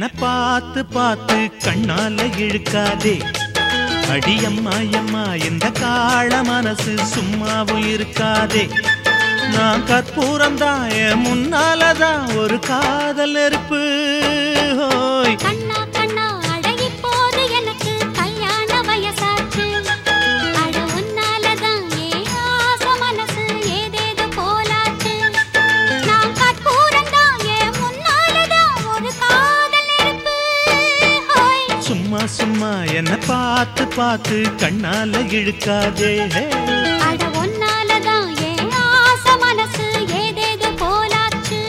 பார்த்து பார்த்து கண்ணால இழுக்காதே அடியம்மா எம்மா இந்த காள மனசு சும்மாவும் இருக்காதே நான் கற்பூரம் தான் என் முன்னாலதான் ஒரு காதல் நெருப்பு ஹோய் கண்ணா கண்ணா அட இப்போது எனக்கு கல்யாண வயசாச்சு அட உன்னாலதான் ஏன் ஆசை மனசு ஏதேதோ போலாச்சு நான் கற்பூரம் தான் என் முன்னாலதான் ஒரு காதல் நெருப்பு ஹோய் சும்மா சும்மா என்ன பார்த்து பார்த்து கண்ணால இழுக்காதே அட உன்னாலதான் ஏன் ஆசை மனசு ஏதேதோ போலாச்சு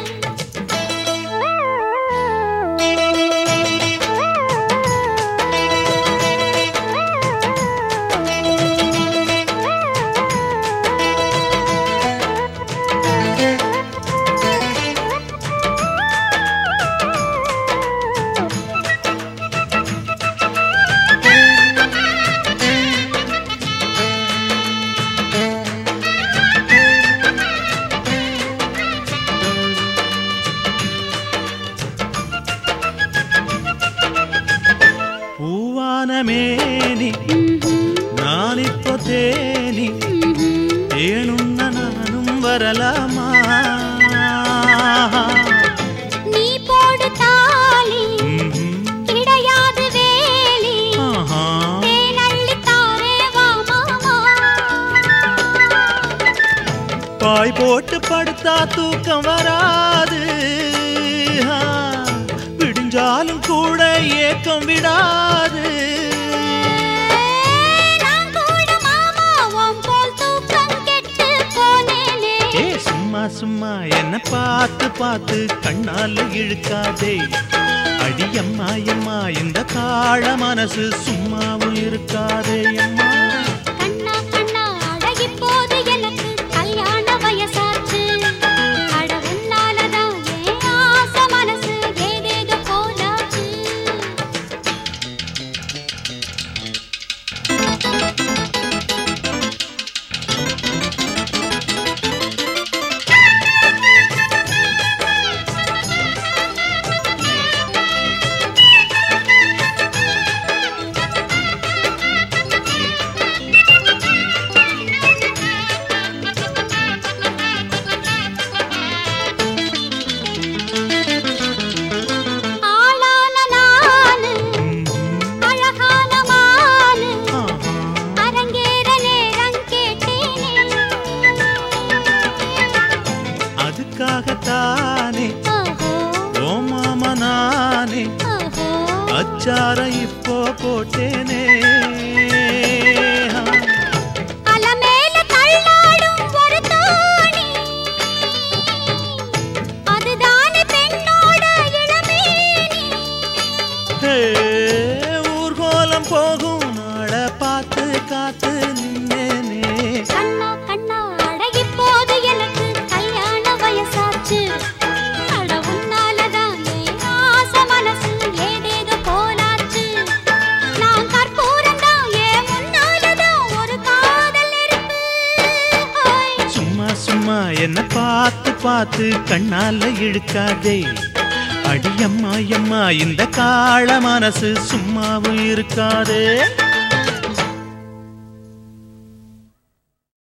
பூவான மேனி நான் இப்போ தேனி ஏனுன்ன நானும் வரலாமா நீ போடு தாலி ம்ஹும். கிடையாது வேலி ஆஹா. தேனள்ளி தாரே வா மாமா பாய் போட்டு படுத்தா தூக்கம் வராது ஆ, விடிஞ்சாலும் கூட ஏக்கம் விடாது நான் கூட மாமா உன் போல் தூக்கம் கெட்டு போனேனே ஏ சும்மா சும்மா என்ன பார்த்து பார்த்து கண்ணால இழுக்காதே அடியம்மா எம்மா இந்த காள மனசு சும்மாவும் இருக்காதே அம்மா கண்ணா கண்ணா அட இப்போது எனக்கு கல்யாண வயசாச்சு அட உன்னாலதான் ஏன் ஆசை மனசு ஏதேதோ போலாச்சு ஆளான நானு அழகான மானு ஆஹா. அரங்கேற நேரம் கேட்டேனே அதுக்காகத்தானே ஓஹோ ஓ மாமா நானே ஓஹோ அச்சார இப்போ போட்டேனே அலமேல தள்ளாடும் ஒரு தோணி அதுதானே பெண்ணோட இளமேனி ஹே, ஊர்கோலம் போகும் நாள பார்த்து காத்து நின்னேனே கண்ணா கண்ணா அட இப்போது எனக்கு கல்யாண வயசாச்சு அட உன்னாலதான் என் ஆசை மனசு ஏதேதோ போலாச்சு நான் கற்பூரம் தான் என் முன்னாலதான் ஒரு காதல் நெருப்பு ஹோய். சும்மா சும்மா என்ன பார்த்து பார்த்து கண்ணால இழுக்காதே அடியம்மா எம்மா இந்த காள மனசு சும்மாவும் இருக்காதே